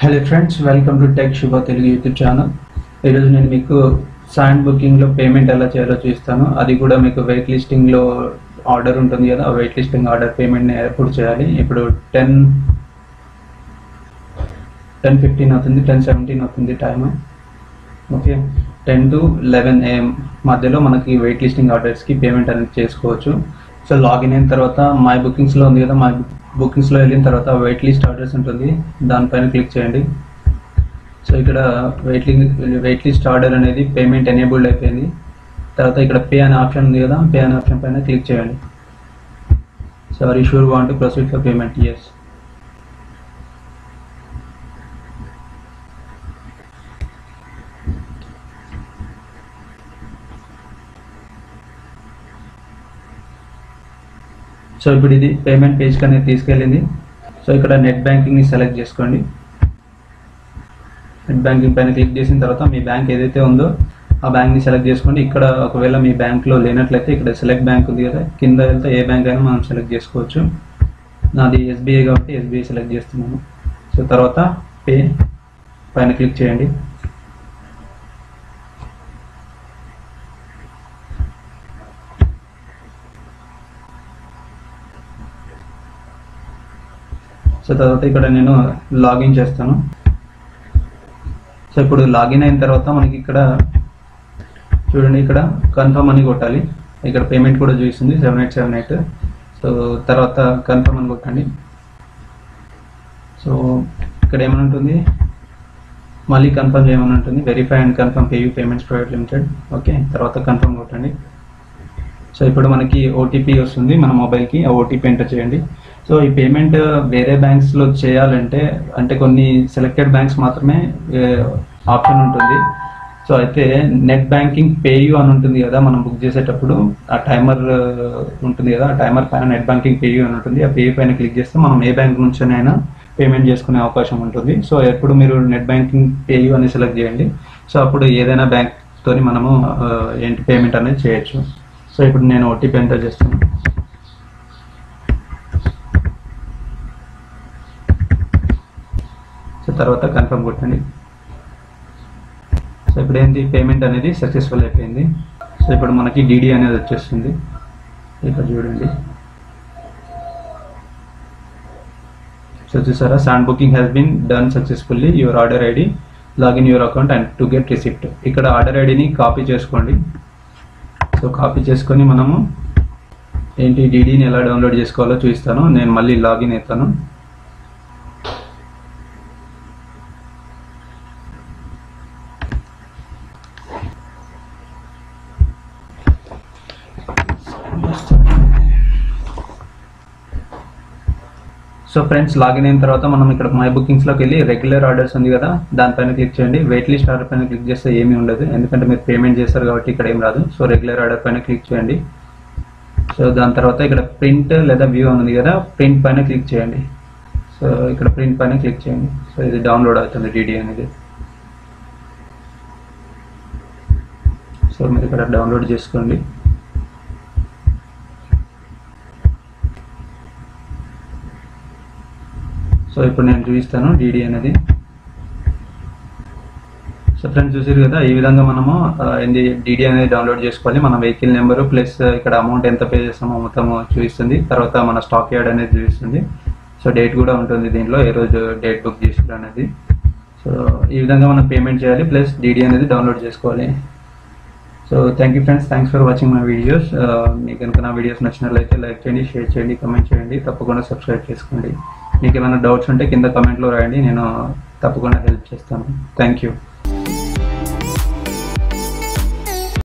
hello friends welcome to tech Subha Telugu YouTube channel ఈరోజు నేను మీకు సాండ్ బుకింగ్లో పేమెంట్ ఎలా చేయాలో చూస్తాను అది కూడా మీకు వెయిట్ లిస్టింగ్లో ఆర్డర్ ఉంటుంది కదా ఆ వెయిట్ లిస్టింగ్ ఆర్డర్ పేమెంట్ని ఎప్పుడు చేయాలి ఇప్పుడు టెన్ టెన్ ఫిఫ్టీన్ అవుతుంది టెన్ సెవెంటీన్ అవుతుంది time okay ten to eleven AM మధ్యలో మనకి వెయిట్ లిస్టింగ్ ఆర్డర్స్కి పేమెంట్ అనేది చేసుకోవచ్చు సో లాగిన్ అయిన తర్వాత మై బుకింగ్స్లో ఉంది కదా మై బుకింగ్స్లో వెళ్ళిన తర్వాత వెయిట్ లిస్ట్ ఆర్డర్స్ ఉంటుంది దానిపైన క్లిక్ చేయండి సో ఇక్కడ వెయిట్ వెయిట్ లిస్ట్ ఆర్డర్ అనేది పేమెంట్ ఎనేబుల్డ్ అయిపోయింది తర్వాత ఇక్కడ పే అనే ఆప్షన్ ఉంది కదా పే అనే ఆప్షన్ పైన క్లిక్ చేయండి so are sure want proceed for payment yes so ఇప్పుడు ఇది పేమెంట్ పేజ్కి అనేది తీసుకెళ్ళింది సో ఇక్కడ నెట్ బ్యాంకింగ్ని సెలెక్ట్ చేసుకోండి నెట్ బ్యాంకింగ్ పైన క్లిక్ చేసిన తర్వాత మీ బ్యాంక్ ఏదైతే ఉందో ఆ బ్యాంక్ని సెలెక్ట్ చేసుకోండి ఇక్కడ ఒకవేళ మీ బ్యాంక్లో లేనట్లయితే ఇక్కడ సెలెక్ట్ బ్యాంక్ ఉంది కదా కింద వెళ్తే ఏ బ్యాంక్ అయినా మనం సెలెక్ట్ చేసుకోవచ్చు నాది ఎస్బీఐ కాబట్టి ఎస్బీఐ సెలెక్ట్ చేస్తున్నాను సో తర్వాత పే పైన క్లిక్ చేయండి సో తర్వాత ఇక్కడ నేను లాగిన్ చేస్తాను సో ఇప్పుడు లాగిన్ అయిన తర్వాత మనకి ఇక్కడ చూడండి ఇక్కడ కన్ఫర్మ్ అని కొట్టాలి ఇక్కడ పేమెంట్ కూడా చూపిస్తుంది seven eight seven eight so తర్వాత కన్ఫర్మ్ అని కొట్టండి సో ఇక్కడ ఏమని ఉంటుంది మళ్ళీ కన్ఫర్మ్ చేయమని ఉంటుంది verify and confirm PayU payments private limited okay తర్వాత కన్ఫర్మ్ కొట్టండి సో ఇప్పుడు మనకి ఓటీపీ వస్తుంది మన మొబైల్కి ఆ ఓటీపీ ఎంటర్ చేయండి సో ఈ పేమెంట్ వేరే బ్యాంక్స్లో చేయాలంటే అంటే కొన్ని సెలెక్టెడ్ బ్యాంక్స్ మాత్రమే ఆప్షన్ ఉంటుంది సో అయితే నెట్ బ్యాంకింగ్ పేయూ అని ఉంటుంది కదా మనం బుక్ చేసేటప్పుడు ఆ టైమర్ ఉంటుంది కదా ఆ టైమర్ పైన నెట్ బ్యాంకింగ్ పేయూ అని ఉంటుంది ఆ పేయూ పైన క్లిక్ చేస్తే మనం ఏ బ్యాంక్ నుంచినైనా పేమెంట్ చేసుకునే అవకాశం ఉంటుంది సో ఎప్పుడు మీరు నెట్ బ్యాంకింగ్ పేయూ అని సెలెక్ట్ చేయండి సో అప్పుడు ఏదైనా బ్యాంక్ తోని మనము ఆ, ఏంటి పేమెంట్ అనేది చేయొచ్చు సో ఇప్పుడు నేను ఓటీపీ ఎంటర్ చేస్తాను సో తర్వాత కన్ఫర్మ్ కొట్టండి సో ఇప్పుడు ఏంటి పేమెంట్ అనేది సక్సెస్ఫుల్ అయిపోయింది సో ఇప్పుడు మనకి డీడీ అనేది వచ్చేస్తుంది ఇక్కడ చూడండి సో చూసారా sand booking has been done successfully your order ID login your account and to get receipt ఇక్కడ ఆర్డర్ ఐడిని కాపీ చేసుకోండి సో కాపీ చేసుకొని మనము ఏంటి డీడీని ఎలా డౌన్లోడ్ చేసుకోవాలో చూపిస్తాను నేను మళ్ళీ లాగిన్ అవుతాను సో ఫ్రెండ్స్ లాగిన్ అయిన తర్వాత మనం ఇక్కడ మై బుకింగ్స్లోకి వెళ్ళి రెగ్యులర్ ఆర్డర్స్ ఉంది కదా దానిపైన క్లిక్ చేయండి వెయిట్ లిస్ట్ ఆర్డర్ పైన క్లిక్ చేస్తే ఏమీ ఉండదు ఎందుకంటే మీరు పేమెంట్ చేస్తారు కాబట్టి ఇక్కడ ఏం రాదు సో రెగ్యులర్ ఆర్డర్ పైన క్లిక్ చేయండి సో దాని తర్వాత ఇక్కడ ప్రింట్ లేదా వ్యూ ఉంది కదా ప్రింట్ పైన క్లిక్ చేయండి సో ఇక్కడ ప్రింట్ పైన క్లిక్ చేయండి సో ఇది డౌన్లోడ్ అవుతుంది డీడీ అనేది సో మీరు ఇక్కడ డౌన్లోడ్ చేసుకోండి సో ఇప్పుడు నేను చూపిస్తాను డీడీ అనేది సో ఫ్రెండ్స్ చూసారు కదా ఈ విధంగా మనము ఆ, ఏంది డీడీ అనేది డౌన్లోడ్ చేసుకోవాలి మన వెహికల్ నెంబరు ప్లస్ ఇక్కడ అమౌంట్ ఎంత పే చేస్తామో మొత్తం చూపిస్తుంది తర్వాత మన స్టాక్ యార్డ్ అనేది చూపిస్తుంది సో డేట్ కూడా ఉంటుంది దీంట్లో ఏ రోజు డేట్ బుక్ చేసారు అనేది సో ఈ విధంగా మనం పేమెంట్ చేయాలి ప్లస్ డీడీ అనేది డౌన్లోడ్ చేసుకోవాలి so thank you friends thanks for watching my videos మీకు కనుక నా వీడియోస్ నచ్చినట్లయితే లైక్ చేయండి షేర్ చేయండి కమెంట్ చేయండి తప్పకుండా సబ్స్క్రైబ్ చేసుకోండి మీకు ఏమైనా డౌట్స్ ఉంటే కింద కమెంట్లో రాయండి నేను తప్పకుండా హెల్ప్ చేస్తాను థ్యాంక్ యూ